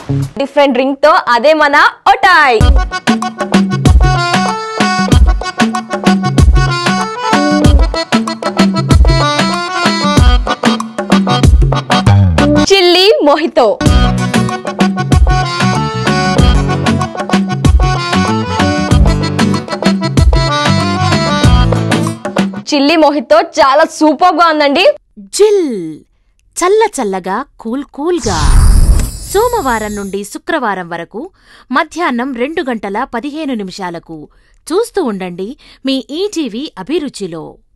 different drink తో అదే మన ఒటాయ్ చిల్లీ మొహితో చిల్లీ మొహితో చాలా సూపర్ గా ఉందండి జిల్ చల్ల చల్లగా కూల్ కూల్గా సోమవారం నుండి శుక్రవారం వరకు మధ్యాహ్నం రెండు గంటల పదిహేను నిమిషాలకు చూస్తూ ఉండండి మీ ఈటీవీ అభిరుచిలో